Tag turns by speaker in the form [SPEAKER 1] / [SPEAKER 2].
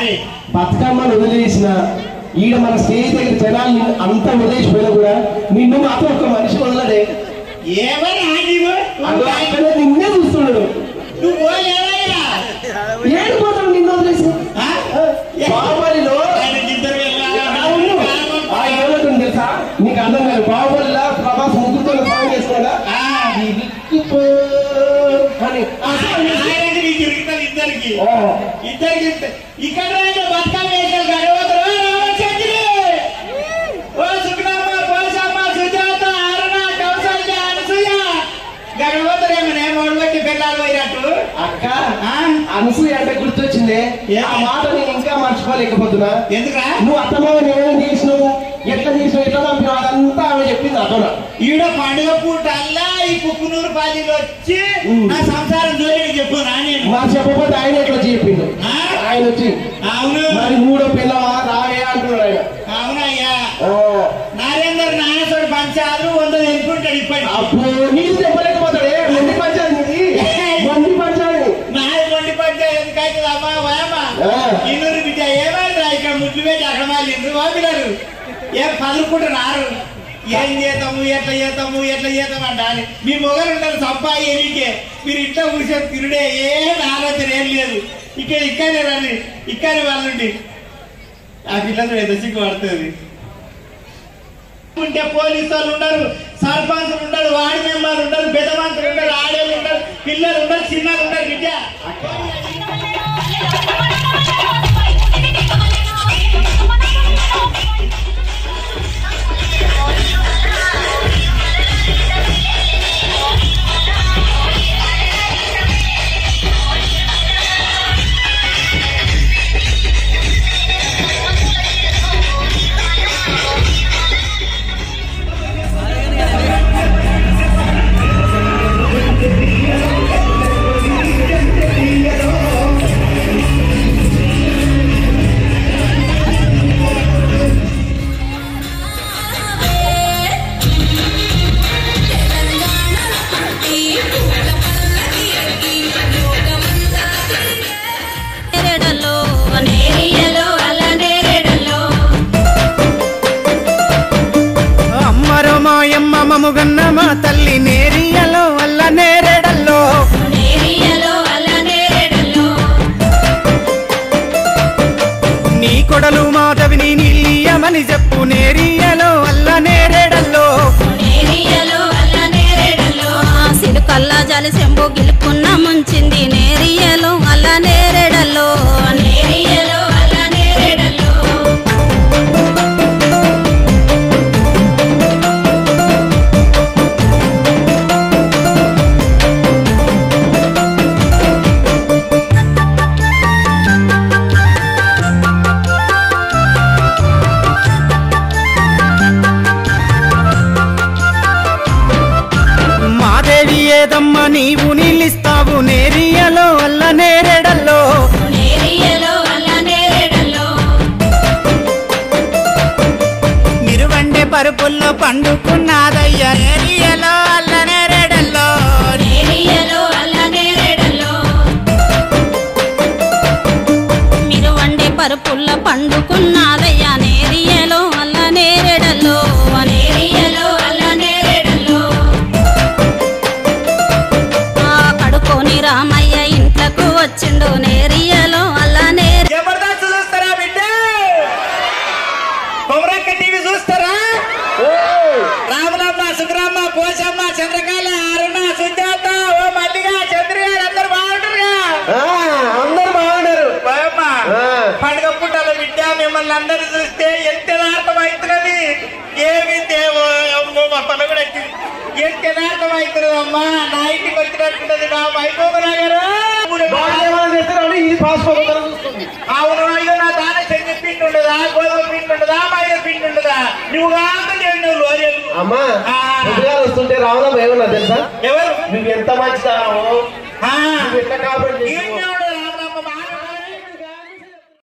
[SPEAKER 1] బతుకమ్మను వదిలేసిన ఈడ మన స్టేజ్ దగ్గర జనాలు నిన్ను అంతా వదిలేసిపోయినా కూడా నిన్ను మాత్రం ఒక మనిషి వదలడే
[SPEAKER 2] ఏమని ఆగివు
[SPEAKER 1] అదో అక్కడే నిన్నే చూస్తున్నాడు
[SPEAKER 2] నువ్వు పోలేవయ్యా
[SPEAKER 1] ఏడిపోతాడు నిన్ను వదిలేసి
[SPEAKER 2] ఆ?
[SPEAKER 1] బాహుబలిలో
[SPEAKER 2] ఆయనకి ఇద్దరు వెళ్ళాలి.
[SPEAKER 1] అవును. ఆ ఏమంటుంది తెలుసా నీకు అర్థం కాదు బాహుబలిలో ప్రభాస్ ముగ్గురుతో సాంగ్ చేస్తున్నాడా
[SPEAKER 2] ఆ.
[SPEAKER 1] ఇరిక్కిపో అని ఆ సాంగ్ చేసి-
[SPEAKER 2] ఆయనకి నీకు ఇరుగుతుంది ఇద్దరికి
[SPEAKER 1] ఓ.
[SPEAKER 2] ఇద్దరికి ఇద్ద- ఇక్కడ రండి, బతుకమ్మ వేసారు గడవతరు రామచంద్రి ఓ సుఖనామ పోసమ్మ సుజాత అరుణ కౌసల్య అనసూయ గడవతరు ఏమన్నా మొదలుపెట్టి పిల్లలు పోయినట్టు
[SPEAKER 1] అక్క
[SPEAKER 2] ఆ?
[SPEAKER 1] అనసూయ అంటే గుర్తొచ్చింది
[SPEAKER 2] ఏ?
[SPEAKER 1] ఆ మాట నేను ఇంకా మర్చిపోలేకపోతున్నా
[SPEAKER 2] ఎందుకురా
[SPEAKER 1] నువ్వు అత్తమ్మ నేనేం చేసినావు ఎట్లా చేసినావు ఎట్లా పంపినావు అదంతా ఆమె చెప్పింది అతను
[SPEAKER 2] ఈడ పండుగ పూట అల్లా ఈ కుక్కునూరు పాలీలు వచ్చి
[SPEAKER 1] ఉమ్.
[SPEAKER 2] నా సంసారం జోలికి చెప్పు నా నేను
[SPEAKER 1] మా చెప్పకపోతే ఆయన ఎట్లా చెప్పిండు
[SPEAKER 2] ఆ?
[SPEAKER 1] ఆయన వచ్చి
[SPEAKER 2] అవును
[SPEAKER 1] మరి మూడో పిల్లవా రావే అంటున్నాడు ఆయన
[SPEAKER 2] అవునయ్యా
[SPEAKER 1] ఆ,
[SPEAKER 2] నరేందర్ నాన్నతోడు పంచారు వంద తెలుపుంటాడు ఇప్పటికి
[SPEAKER 1] అబ్బో నీళ్ళు చెప్పలేకపోతాడే మంది పంచాలి నీది మంది పంచాలి
[SPEAKER 2] నాది వండి పంచా ఎందుకైతే అమ్మా వాయమ్మా
[SPEAKER 1] ఆ.
[SPEAKER 2] ఇన్నూరు బిడ్డ ఏమైందిరా ఇక్కడ ముట్లు పెట్టి అక్కడ వాళ్ళు పంపినారు ఏం పదులుకుంటున్నారు ఏం చేద్దాము ఎట్లా చేద్దాము ఎట్లా చేద్దాం అంటారు మీ మొగలు ఉంటారు సంపాయి ఎనికే మీరు ఇంట్లో కూర్చొని తిరుడే ఏం ఆలోచన ఏం లేదు ఇక్కడ ఇక్కడే రండి ఇక్కడే వాళ్ళండి ఆ పిల్లలు ఏదో సిగ్గు పడుతుంది ఉంటే పోలీసు వాళ్ళు ఉండరు సర్పంచులు ఉండరు వార్డు మెంబర్లు ఉండరు పెద్ద మంత్రులు ఉండరు ఆడేళ్ళు ఉండరు పిల్లలు ఉండరు చిన్నలు ఉండరు బిడ్డ
[SPEAKER 3] నేరేడలో నేరియలో అల్ల నేరేడలో
[SPEAKER 4] అమ్మరో మాయమ్మ మముగన్న మా తల్లి నేరియలో అల్ల నేరేడల్లో
[SPEAKER 3] నేరియలో అల్ల నేరేడలో
[SPEAKER 4] నీ కొడలు మాధవిని నీలియమని చెప్పు నేరియలో అల్ల నేరేడల్లో
[SPEAKER 3] నేరియలో అల్ల నేరేడలో సిలుకల్లా జలి సెంబు గిలుకున్న ముంచింది నేరియలో అల్ల నేరేడలో నేరియలో అల్ల నేరేడలో
[SPEAKER 4] మాదేవి ఏదమ్మ నీవు నీళ్ళిస్తావు నేరియలో అల్ల నేరేడల్లో
[SPEAKER 3] నేరియలో అల్ల నేరేడలో
[SPEAKER 4] మిరువండే పరుపుల్లో పండుకున్నాదయ్య నేరియలో అల్ల నేరేడల్లో
[SPEAKER 3] నేరియలో అల్ల నేరేడలో మీరు వండే పరుపుల్ల పండుకున్నాదయ్యా నేరియలో అల్ల నేరేడలో నేరియలో అల్ల నేరేడలో ఆ కడుకొని రామయ్య ఇంట్లకు వచ్చిండు నేరియలో అల్ల నేరే
[SPEAKER 2] జబర్దస్త్ చూస్తారా బిడ్డ కొమరక్క టీవీ చూస్తారా రామలమ్మ సుగ్రమ్మ పోషమ్మ చంద్రకాళ అరుణ సుజాత ఓ మల్లిగా చంద్ర గారు అందరు బాగుంటారుగా
[SPEAKER 1] ఆ, అందరూ బాగున్నారు
[SPEAKER 2] బాయమ్మ
[SPEAKER 1] ఆ.
[SPEAKER 2] పండుగ పుట్టాల బిడ్డ మిమ్మల్ని అందరూ చూస్తే ఎంత యథార్థం అవుతున్నది ఏమి దేవో అమ్మో మా పని కూడా వచ్చింది ఎంత యథార్థం అవుతున్నది అమ్మా నా ఇంటికి వచ్చినట్టున్నది నా వైభోగరా గారు
[SPEAKER 1] బాగా చేస్తారని ఇది పాస్పోర్ట్ చూస్తుంది
[SPEAKER 2] అవును అయ్యో నా దాన శక్తి పిండి ఉండదా గోధుమ పిండి ఉండదా మైదా పిండి ఉండదా నువ్వు కాక చేయండి నువ్వు లోరియలు
[SPEAKER 1] అమ్మా
[SPEAKER 2] ఆ.
[SPEAKER 1] పొద్దుగా వస్తుంటే రావడం ఏమన్నా తెలుసా
[SPEAKER 2] ఎవరు
[SPEAKER 1] నువ్వు ఎంత మంచిదావో
[SPEAKER 2] ఆ,
[SPEAKER 1] నువ్వు ఎట్లా కాబట్టి
[SPEAKER 2] ఈయన